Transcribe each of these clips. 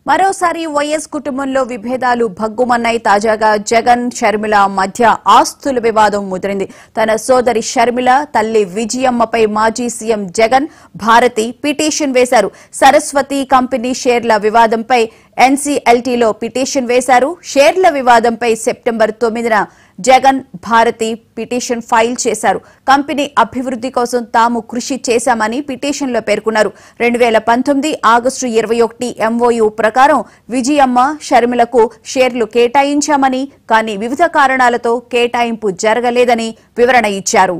మరోసారి వైఎస్ కుటుంబంలో విభేదాలు భగ్గుమన్నాయి తాజాగా జగన్ షర్మిల మధ్య ఆస్తుల వివాదం ముదిరింది తన సోదరి షర్మిల తల్లి విజయమ్మపై మాజీ సీఎం జగన్ భారతి పిటిషన్ వేశారు సరస్వతి కంపెనీ షేర్ల వివాదంపై ఎన్సీఎల్టీలో పిటిషన్ వేశారు షేర్ల వివాదంపై సెప్టెంబర్ తొమ్మిదిన జగన్ భారతి పిటిషన్ ఫైల్ చేశారు కంపెనీ అభివృద్ధి కోసం తాము కృషి చేశామని పిటిషన్లో పేర్కొన్నారు రెండు వేల పంతొమ్మిది ఆగస్టు ఇరవై ఒకటి ఎంఓయూ ప్రకారం విజయమ్మ షర్మిలకు షేర్లు కేటాయించామని కానీ వివిధ కారణాలతో కేటాయింపు జరగలేదని వివరణ ఇచ్చారు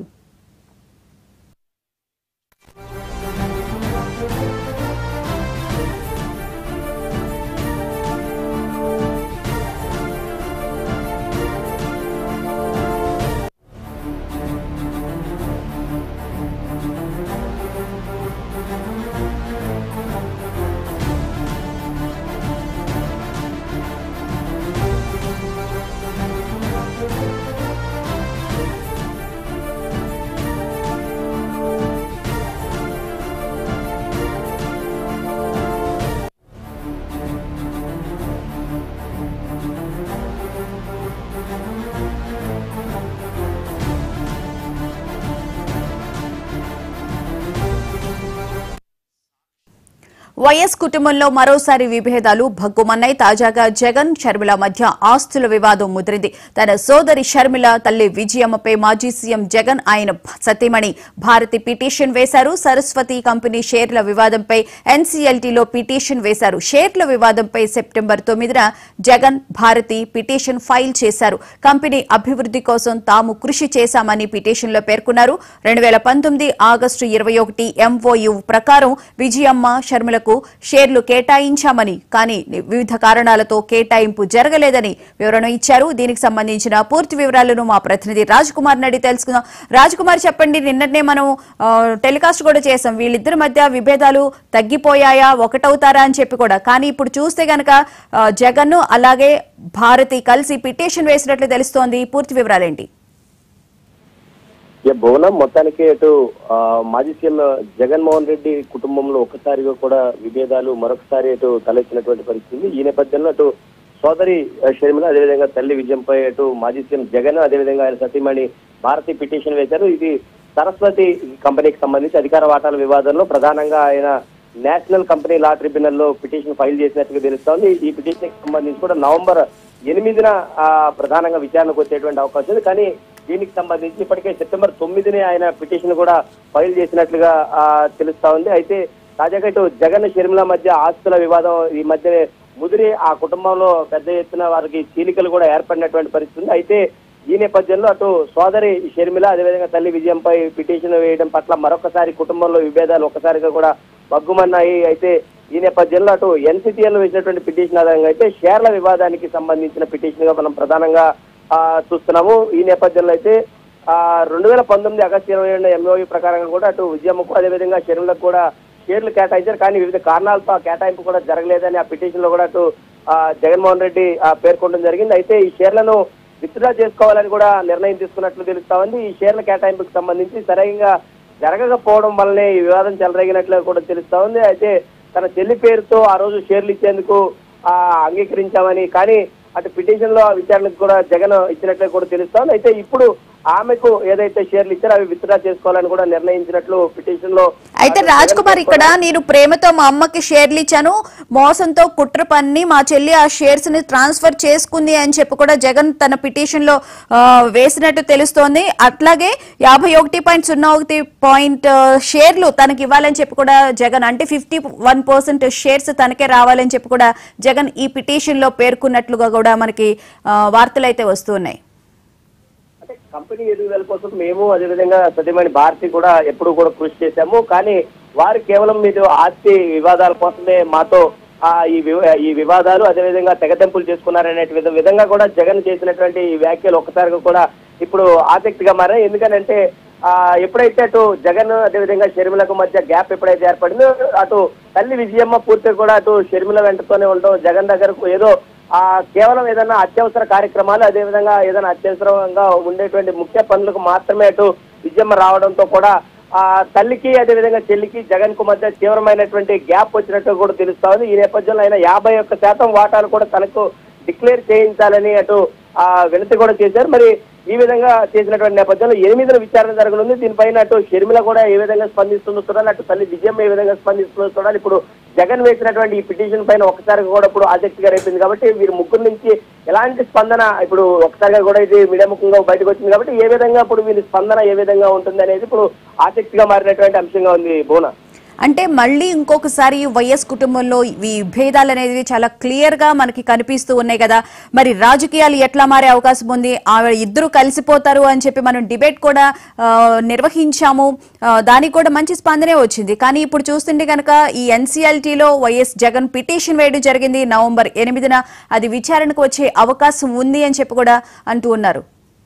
వైఎస్ కుటుంబంలో మరోసారి విభేదాలు భగ్గుమన్నాయి తాజాగా జగన్ షర్మిల మధ్య ఆస్తుల వివాదం ముదిరింది తన సోదరి షర్మిల తల్లి విజయమ్మపై మాజీ సీఎం జగన్ ఆయన సతీమణి భారతి పిటిషన్ వేశారు సరస్వతి కంపెనీ షేర్ల వివాదంపై ఎన్సీఎల్టీలో పిటిషన్ వేశారు షేర్ల వివాదంపై సెప్టెంబర్ తొమ్మిదిన జగన్ భారతి పిటిషన్ ఫైల్ చేశారు కంపెనీ అభివృద్ధి కోసం తాము కృషి చేశామని పిటిషన్లో పేర్కొన్నారు రెండు వేల పంతొమ్మిది ఆగస్టు ఇరవై ఒకటి ఎంఓయు ప్రకారం విజయమ్మ షర్మిలకు షేర్లు కేటాయించామని కానీ వివిధ కారణాలతో కేటాయింపు జరగలేదని వివరణ ఇచ్చారు దీనికి సంబంధించిన పూర్తి వివరాలను మా ప్రతినిధి రాజ్ కుమార్ నడి తెలుసుకుందాం రాజ్ కుమార్ చెప్పండి నిన్ననే మనం ఆ, టెలికాస్ట్ కూడా చేసాం వీళ్ళిద్దరి మధ్య విభేదాలు తగ్గిపోయాయా ఒకటవుతారా అని చెప్పి కూడా కానీ ఇప్పుడు చూస్తే గనక ఆ, జగన్ అలాగే భారతి కలిసి పిటిషన్ వేసినట్లు తెలుస్తోంది పూర్తి వివరాలేంటి ఇక భువనం మొత్తానికి అటు ఆ, మాజీ సీఎం జగన్మోహన్ రెడ్డి కుటుంబంలో ఒక్కసారిగా కూడా విభేదాలు మరొకసారి అటు తలెత్తినటువంటి పరిస్థితి ఈ నేపథ్యంలో అటు సోదరి ఆ, షర్మిల అదేవిధంగా తల్లి విజయంపై అటు మాజీ సీఎం జగన్ అదేవిధంగా ఆయన సతీమణి భారతి పిటిషన్ వేశారు ఇది సరస్వతి కంపెనీకి సంబంధించి అధికార వాటాల వివాదంలో ప్రధానంగా ఆయన నేషనల్ కంపెనీ లా ట్రిబ్యునల్ లో పిటిషన్ ఫైల్ చేసినట్టుగా తెలుస్తోంది ఈ పిటిషన్ కి సంబంధించి కూడా నవంబర్ ఎనిమిదిన ఆ, ప్రధానంగా విచారణకు వచ్చేటువంటి అవకాశం ఉంది కానీ దీనికి సంబంధించి ఇప్పటికే సెప్టెంబర్ తొమ్మిదిని ఆయన పిటిషన్ కూడా ఫైల్ చేసినట్లుగా ఆ, తెలుస్తా ఉంది అయితే తాజాగా ఇటు జగన్ షర్మిల మధ్య ఆస్తుల వివాదం ఈ మధ్య ముదిరి ఆ కుటుంబంలో పెద్ద ఎత్తున వారికి చీలికలు కూడా ఏర్పడినటువంటి పరిస్థితి ఉంది అయితే ఈ నేపథ్యంలో అటు సోదరి షర్మిల అదేవిధంగా తల్లి విజయంపై పిటిషన్ వేయడం పట్ల మరొకసారి కుటుంబంలో విభేదాలు ఒక్కసారిగా కూడా బగ్గుమన్నాయి అయితే ఈ నేపథ్యంలో అటు ఎన్సిటిఎల్ వేసినటువంటి పిటిషన్ ఆధారంగా అయితే షేర్ల వివాదానికి సంబంధించిన పిటిషన్ గా మనం ప్రధానంగా ఆ, చూస్తున్నాము ఈ నేపథ్యంలో అయితే ఆ రెండు వేల పంతొమ్మిది ఆగస్టు ఇరవై ఏడు ఎంఓయూ ప్రకారంగా కూడా అటు విజయమ్మకు అదేవిధంగా షర్మిలకు కూడా షేర్లు కేటాయించారు కానీ వివిధ కారణాలతో ఆ కేటాయింపు కూడా జరగలేదని ఆ పిటిషన్ లో కూడా అటు ఆ, జగన్మోహన్ రెడ్డి ఆ, పేర్కొనడం జరిగింది అయితే ఈ షేర్లను విత్డ్రా చేసుకోవాలని కూడా నిర్ణయం తీసుకున్నట్లు తెలుస్తా ఉంది ఈ షేర్ల కేటాయింపుకు సంబంధించి సరైన జరగకపోవడం వల్లనే ఈ వివాదం చెలరేగినట్లు కూడా తెలుస్తా ఉంది అయితే తన చెల్లి పేరుతో ఆ రోజు షేర్లు ఇచ్చేందుకు ఆ అంగీకరించామని కానీ అటు పిటిషన్ లో ఆ విచారణకు కూడా జగన్ ఇచ్చినట్లు కూడా తెలుస్తా ఉంది అయితే ఇప్పుడు ఆమెకు ఏదైతే షేర్లు ఇచ్చారో అవి విత్డ్రా చేసుకోవాలని కూడా నిర్ణయించినట్లు పిటిషన్ లో అయితే రాజ్ కుమార్ ఇక్కడ నేను ప్రేమతో మా అమ్మకి షేర్లు ఇచ్చాను మోసంతో కుట్ర పన్ని మా చెల్లి ఆ షేర్స్ ని ట్రాన్స్ఫర్ చేసుకుంది అని చెప్పి కూడా జగన్ తన పిటిషన్ లో ఆ, వేసినట్టు తెలుస్తోంది అట్లాగే యాభై ఒకటి పాయింట్ సున్నా ఒకటి పాయింట్ షేర్లు తనకి ఇవ్వాలని చెప్పి కూడా జగన్ అంటే ఫిఫ్టీ వన్ పర్సెంట్ షేర్స్ తనకే రావాలని చెప్పి కూడా జగన్ ఈ పిటిషన్ లో పేర్కొన్నట్లుగా కూడా మనకి ఆ, వార్తలు అయితే వస్తున్నాయి అంటే కంపెనీ ఎదుగుదల కోసం మేము అదేవిధంగా సత్యమణి భారతి కూడా ఎప్పుడు కూడా కృషి చేశాము కానీ వారు కేవలం మీరు ఆస్తి వివాదాల కోసమే మాతో ఆ ఈ వివ- ఈ వివాదాలు అదేవిధంగా తెగదెంపులు చేసుకున్నారనే విధ- విధంగా కూడా జగన్ చేసినటువంటి ఈ వ్యాఖ్యలు ఒక్కసారిగా కూడా ఇప్పుడు ఆసక్తిగా మారాయి ఎందుకంటే ఆ ఎప్పుడైతే అటు జగన్ అదేవిధంగా షర్మిలకు మధ్య గ్యాప్ ఎప్పుడైతే ఏర్పడిందో అటు తల్లి విజయమ్మ పూర్తిగా కూడా అటు షర్మిల వెంటతోనే ఉండడం జగన్ దగ్గరకు ఏదో ఆ కేవలం ఏదైనా అత్యవసర కార్యక్రమాలు అదేవిధంగా ఏదైనా అత్యవసరంగా ఉండేటువంటి ముఖ్య పనులకు మాత్రమే అటు విజయమ్మ రావడంతో కూడా ఆ తల్లికి అదేవిధంగా చెల్లికి జగన్ కు మధ్య తీవ్రమైనటువంటి గ్యాప్ వచ్చినట్టు కూడా తెలుస్తా ఉంది ఈ నేపథ్యంలో ఆయన యాభై ఒక్క శాతం వాటాలు కూడా తనకు డిక్లేర్ చేయించాలని అటు ఆ వినతి కూడా చేశారు మరి ఈ విధంగా చేసినటువంటి నేపథ్యంలో ఎనిమిదిన విచారణ జరగనుంది దీనిపైన అటు షర్మిల కూడా ఏ విధంగా స్పందిస్తుందో చూడాలి అటు తల్లి విజయమ్మ ఏ విధంగా స్పందిస్తుందో చూడాలి ఇప్పుడు జగన్ వేసినటువంటి ఈ పిటిషన్ పైన ఒకసారిగా కూడా ఇప్పుడు ఆసక్తిగా రేపింది కాబట్టి వీరు ముగ్గురు నుంచి ఎలాంటి స్పందన ఇప్పుడు ఒకసారిగా కూడా ఇది మీడియా ముఖంగా బయటకు వచ్చింది కాబట్టి ఏ విధంగా ఇప్పుడు వీరి స్పందన ఏ విధంగా ఉంటుంది అనేది ఇప్పుడు ఆసక్తిగా మారినటువంటి అంశంగా ఉంది బోనా అంటే మళ్ళీ ఇంకొకసారి వైఎస్ కుటుంబంలో ఈ భేదాలు అనేది చాలా క్లియర్ గా మనకి కనిపిస్తూ ఉన్నాయి కదా మరి రాజకీయాలు ఎట్లా మారే అవకాశం ఉంది ఆవిడ ఇద్దరు కలిసిపోతారు అని చెప్పి మనం డిబేట్ కూడా ఆ, నిర్వహించాము ఆ, దానికి కూడా మంచి స్పందనే వచ్చింది కానీ ఇప్పుడు చూస్తుంటే కనుక ఈ ఎన్సీఎల్టీలో వైఎస్ జగన్ పిటిషన్ వేయడం జరిగింది నవంబర్ ఎనిమిదిన అది విచారణకు వచ్చే అవకాశం ఉంది అని చెప్పి కూడా అంటూ ఉన్నారు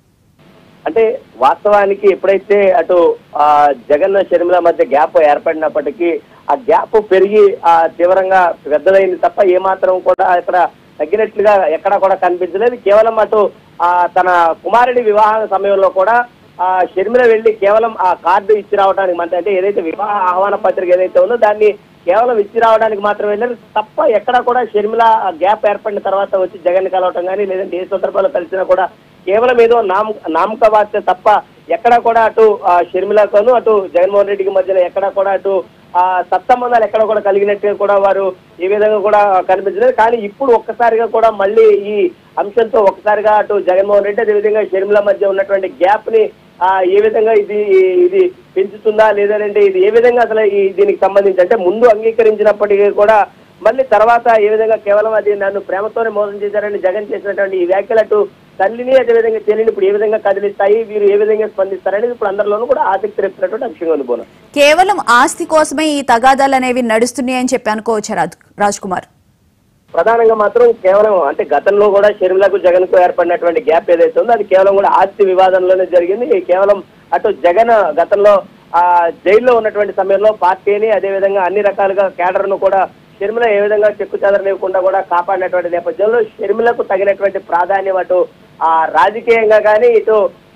అంటే వాస్తవానికి ఎప్పుడైతే అటు ఆ జగన్ షర్మిల మధ్య గ్యాప్ ఏర్పడినప్పటికీ ఆ గ్యాప్ పెరిగి ఆ తీవ్రంగా పెద్దదైంది తప్ప ఏమాత్రం కూడా ఇక్కడ తగ్గినట్లుగా ఎక్కడా కూడా కనిపించలేదు కేవలం అటు ఆ తన కుమారుడి వివాహ సమయంలో కూడా ఆ షర్మిల వెళ్లి కేవలం ఆ కార్డు ఇచ్చి రావడానికి అంటే అంటే ఏదైతే వివాహ ఆహ్వాన పత్రిక ఏదైతే ఉందో దాన్ని కేవలం ఇచ్చి రావడానికి మాత్రమే వెళ్ళారు తప్ప ఎక్కడ కూడా షర్మిల ఆ గ్యాప్ ఏర్పడిన తర్వాత వచ్చి జగన్ కలవటం కానీ లేదంటే ఏ సందర్భంలో కలిసినా కూడా కేవలం ఏదో నామ నామక వార్త తప్ప ఎక్కడ కూడా అటు ఆ, షర్మిలతోనూ అటు జగన్మోహన్ రెడ్డికి మధ్యన ఎక్కడ కూడా అటు ఆ సత్సంబంధాలు ఎక్కడ కూడా కలిగినట్టుగా కూడా వారు ఈ విధంగా కూడా కనిపించలేదు కానీ ఇప్పుడు ఒక్కసారిగా కూడా మళ్ళీ ఈ అంశంతో ఒక్కసారిగా అటు జగన్మోహన్ రెడ్డి అదేవిధంగా షర్మిల మధ్య ఉన్నటువంటి గ్యాప్ ని ఆ ఏ విధంగా ఇది ఇది పెంచుతుందా లేదంటే ఇది ఏ విధంగా అసలు ఈ దీనికి సంబంధించి అంటే ముందు అంగీకరించినప్పటికీ కూడా మళ్ళీ తర్వాత ఏ విధంగా కేవలం అది నన్ను ప్రేమతోనే మోసం చేశారని జగన్ చేసినటువంటి ఈ వ్యాఖ్యలు అటు తల్లిని అదేవిధంగా చెల్లిని ఇప్పుడు ఏ విధంగా కదిలిస్తాయి వీరు ఏ విధంగా స్పందిస్తారనేది ఇప్పుడు అందరిలోనూ కూడా ఆసక్తి రేపుతున్నటువంటి అంశంగా ఉంది బోనం కేవలం ఆస్తి కోసమే ఈ తగాదాలు అనేవి నడుస్తున్నాయి అని చెప్పి అనుకోవచ్చు రాజ్ రాజ్ కుమార్ ప్రధానంగా మాత్రం కేవలం అంటే గతంలో కూడా షర్మిలకు జగన్ కు ఏర్పడినటువంటి గ్యాప్ ఏదైతే ఉందో అది కేవలం కూడా ఆస్తి వివాదంలోనే జరిగింది కేవలం అటు జగన్ గతంలో ఆ జైల్లో ఉన్నటువంటి సమయంలో పార్టీని అదేవిధంగా అన్ని రకాలుగా కేడర్ ను కూడా షర్మిల ఏ విధంగా చెక్కు చెదరనివ్వకుండా కూడా కాపాడినటువంటి నేపథ్యంలో షర్మిలకు తగినటువంటి ప్రాధాన్యం అటు ఆ రాజకీయంగా కానీ ఇటు